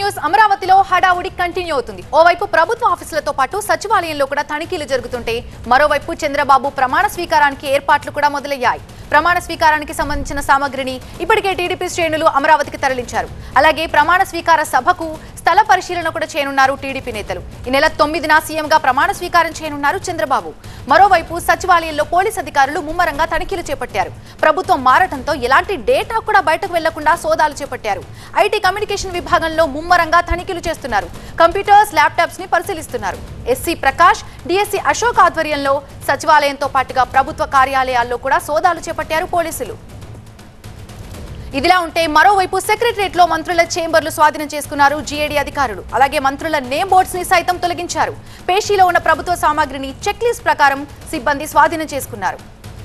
news అమరావతిలో హడావుడి continue అవుతుంది ఓవైపు ప్రభుత్వ ఆఫీసులతో పాటు సచివాలయంలో కూడా తనిఖీలు జరుగుతుంటే మరోవైపు చంద్రబాబు ప్రమాణ స్వీకారానికి ఏర్పాట్లు కూడా మొదలయ్యాయి ప్రమాణ స్వీకారానికి సంబంధించిన సామగ్రిని ఇప్పటికే టీడీపీ శ్రేణులు అమరావతికి తరలించారు అలాగే ప్రమాణ స్వీకార సభకు స్థల పరిశీలన కూడా చేయనున్నారు టీడీపీ నేతలు ఈ నెల తొమ్మిదిన సీఎంగా ప్రమాణ స్వీకారం చేయనున్నారు చంద్రబాబు మరోవైపు సచివాలయంలో పోలీస్ అధికారులు ముమ్మరంగా తనిఖీలు చేపట్టారు ప్రభుత్వం మారటంతో ఎలాంటి డేటా కూడా బయటకు వెళ్లకుండా సోదాలు చేపట్టారు ఐటీ కమ్యూనికేషన్ విభాగంలో ముమ్మరంగా తనిఖీలు చేస్తున్నారు కంప్యూటర్స్ ల్యాప్టాప్స్ ని పరిశీలిస్తున్నారు ఎస్సీ ప్రకాష్ డిఎస్సీ అశోక్ ఆధ్వర్యంలో సచివాలయంతో పాటుగా ప్రభుత్వ కార్యాలయాల్లో కూడా సోదాలు చేపట్టారు పోలీసులు ఇదిలా ఉంటే మరోవైపు సెక్రటరియట్ లో మంత్రుల చేంబర్లు స్వాధీనం చేసుకున్నారు జీఏడీ అధికారులు అలాగే మంత్రుల నేమ్ బోర్డ్స్ ని సైతం తొలగించారు పేషీలో ఉన్న ప్రభుత్వ సామాగ్రిని చెక్ లిస్ట్ ప్రకారం సిబ్బంది స్వాధీనం చేసుకున్నారు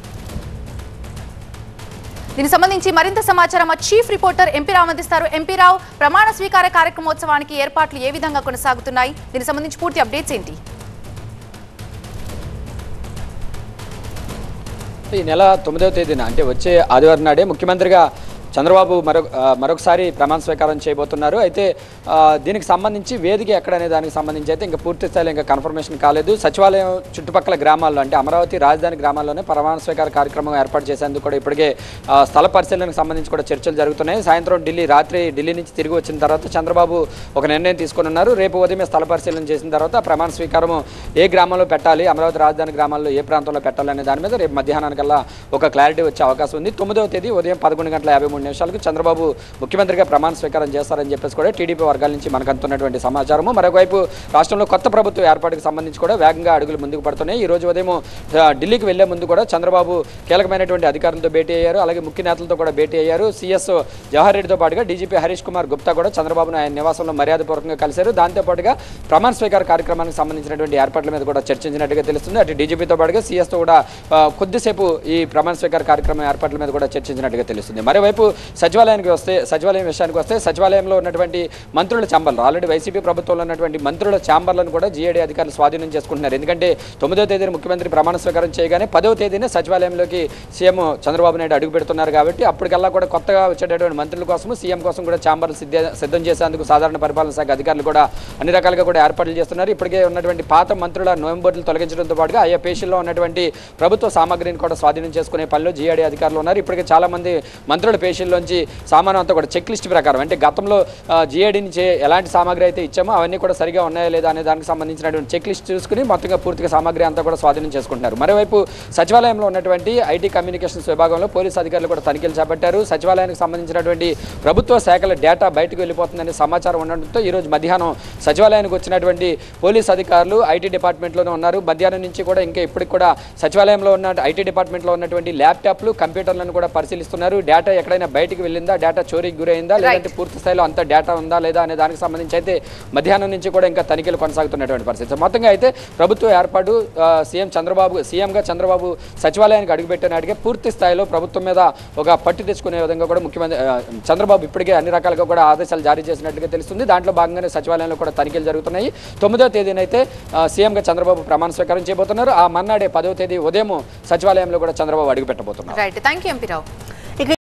దీనికి సంబంధించి మరింత సమాచారం మా చీఫ్ రిపోర్టర్ ఎంపీ రావు అందిస్తారు ఎంపీ రావు ప్రమాణ స్వీకార కార్యక్రమోత్సవానికి ఏర్పాట్లు ఏ విధంగా కొనసాగుతున్నాయి దీనికి సంబంధించి పూర్తి అప్డేట్స్ ఏంటి ఈ నెల తొమ్మిదవ తేదీన అంటే వచ్చే ఆదివారం నాడే ముఖ్యమంత్రిగా చంద్రబాబు మరొక ఆ, మరొకసారి ప్రమాణ స్వీకారం చేయబోతున్నారు అయితే ఆ, దీనికి సంబంధించి వేదిక ఎక్కడనే దానికి సంబంధించి అయితే ఇంకా పూర్తి స్థాయిలో ఇంకా కన్ఫర్మేషన్ కాలేదు సచివాలయం చుట్టుపక్కల గ్రామాల్లో అంటే అమరావతి రాజధాని గ్రామాల్లోనే ప్రమాణ స్వీకార కార్యక్రమం ఏర్పాటు చేసేందుకు కూడా ఇప్పటికే ఆ, స్థల పరిశీలనకు సంబంధించి కూడా చర్చలు జరుగుతున్నాయి సాయంత్రం ఢిల్లీ రాత్రి ఢిల్లీ నుంచి తిరిగి వచ్చిన తర్వాత చంద్రబాబు ఒక నిర్ణయం తీసుకుని ఉన్నారు రేపు ఉదయం స్థల పరిశీలన చేసిన తర్వాత ఆ ప్రమాణ స్వీకారం ఏ గ్రామంలో పెట్టాలి అమరావతి రాజధాని గ్రామాల్లో ఏ ప్రాంతంలో పెట్టాలి అనే దాని మీద రేపు మధ్యాహ్నానికల్లా ఒక క్లారిటీ వచ్చే అవకాశం ఉంది తొమ్మిదవ తేదీ ఉదయం పదకొండు గంటల యాభై మూడు నిమిషాలకు చంద్రబాబు ముఖ్యమంత్రిగా ప్రమాణ స్వీకారం చేస్తారని చెప్పేసి కూడా టీడీపీ వర్గాల నుంచి మనకు అందుతున్నటువంటి సమాచారము మరొకవైపు రాష్ట్రంలో కొత్త ప్రభుత్వ ఏర్పాటుకు సంబంధించి కూడా వేగంగా అడుగులు ముందుకు పడుతున్నాయి ఈ రోజు ఉదయం ఆ, ఢిల్లీకి వెళ్లే ముందు కూడా చంద్రబాబు కీలకమైనటువంటి అధికారులతో భేటీ అయ్యారు అలాగే ముఖ్య నేతలతో కూడా భేటీ అయ్యారు సీఎస్ జవహర్ రెడ్డితో పాటుగా డీజీపీ హరీష్ కుమార్ గుప్తా కూడా చంద్రబాబును ఆయన నివాసంలో మర్యాదపూర్వకంగా కలిశారు దాంతోపాటుగా ప్రమాణ స్వీకార కార్యక్రమానికి సంబంధించినటువంటి ఏర్పాట్ల మీద కూడా చర్చించినట్టుగా తెలుస్తుంది అటు డీజీపీతో పాటుగా సీఎస్తో కూడా ఆ, కొద్దిసేపు ఈ ప్రమాణ స్వీకార కార్యక్రమం ఏర్పాట్ల మీద కూడా చర్చించినట్టుగా తెలుస్తుంది మరోవైపు సచివాలయానికి వస్తే సచివాలయం విషయానికి వస్తే సచివాలయంలో ఉన్నటువంటి మంత్రుల ఛాంబర్లు ఆల్రెడీ వైసీపీ ప్రభుత్వంలో ఉన్నటువంటి మంత్రుల ఛాంబర్లను కూడా జీఏడీ అధికారులు స్వాధీనం చేసుకుంటున్నారు ఎందుకంటే తొమ్మిదో తేదీన ముఖ్యమంత్రి ప్రమాణ స్వీకారం చేయగానే పదవ తేదీనే సచివాలయంలోకి సీఎం చంద్రబాబు నాయుడు అడుగు పెడుతున్నారు కాబట్టి అప్పటికల్లా కూడా కొత్తగా వచ్చేటటువంటి మంత్రుల కోసం సీఎం కోసం కూడా ఛాంబర్లు సిద్ధ సిద్ధం చేసేందుకు సాధారణ పరిపాలన శాఖ అధికారులు కూడా అన్ని రకాలుగా కూడా ఏర్పాట్లు చేస్తున్నారు ఇప్పటికే ఉన్నటువంటి పాత మంత్రుల నవంబర్లు తొలగించడంతో పాటుగా ఆయా పేషీల్లో ఉన్నటువంటి ప్రభుత్వ సామాగ్రిని కూడా స్వాధీనం చేసుకునే పనిలో జీఆడీ అధికారులు ఉన్నారు ఇప్పటికే చాలా మంది మంత్రుల పేషీల్లోంచి సామాను అంతా కూడా చెక్ లిస్ట్ ప్రకారం అంటే గతంలో జీఏడీ నుంచి ఎలాంటి సామాగ్రి అయితే ఇచ్చామో అవన్నీ కూడా సరిగా ఉన్నాయా లేదా అనే దానికి సంబంధించినటువంటి చెక్ లిస్ట్ చూసుకుని మొత్తంగా పూర్తిగా సామాగ్రి అంతా కూడా స్వాధీనం చేసుకుంటున్నారు మరోవైపు సచివాలయంలో ఉన్నటువంటి ఐటీ కమ్యూనికేషన్స్ విభాగంలో పోలీసు అధికారులు కూడా తనిఖీలు చేపట్టారు సచివాలయానికి సంబంధించినటువంటి ప్రభుత్వ శాఖల డేటా బయటకు వెళ్ళిపోతుందనే సమాచారం ఉండడంతో ఈరోజు మధ్యాహ్నం సచివాలయానికి వచ్చినటువంటి పోలీస్ అధికారులు ఐటీ డిపార్ట్మెంట్లోనే ఉన్నారు మధ్యాహ్నం నుంచి కూడా ఇంకా ఇప్పటికి కూడా సచివాలయంలో ఉన్న ఐటీ డిపార్ట్మెంట్లో ఉన్నటువంటి ల్యాప్టాప్లు కంప్యూటర్లను కూడా పరిశీలిస్తున్నారు డేటా ఎక్కడైనా బయటికి వెళ్ళిందా డేటా చోరీకి గురైందా లేదంటే పూర్తి స్థాయిలో అంత డేటా ఉందా లేదా అనే దానికి సంబంధించి అయితే మధ్యాహ్నం నుంచి కూడా ఇంకా తనిఖీలు కొనసాగుతున్నటువంటి పరిస్థితి మొత్తంగా అయితే ప్రభుత్వ ఏర్పాటు ఆ, సీఎం చంద్రబాబు సీఎంగా చంద్రబాబు సచివాలయానికి అడుగుపెట్టిన నాటికే పూర్తి స్థాయిలో ప్రభుత్వం మీద ఒక పట్టు తెచ్చుకునే విధంగా కూడా ముఖ్యమంత్రి ఆ, చంద్రబాబు ఇప్పటికే అన్ని రకాలుగా కూడా ఆదేశాలు జారీ చేసినట్లుగా తెలుస్తుంది దాంట్లో భాగంగానే సచివాలయంలో కూడా తనిఖీలు జరుగుతున్నాయి తొమ్మిదో తేదీనైతే ఆ, సీఎంగా చంద్రబాబు ప్రమాణ స్వీకారం చేయబోతున్నారు ఆ మన్నాడే పదో తేదీ ఉదయం సచివాలయంలో కూడా చంద్రబాబు అడుగు పెట్టబోతున్నారు right thank you MP Rao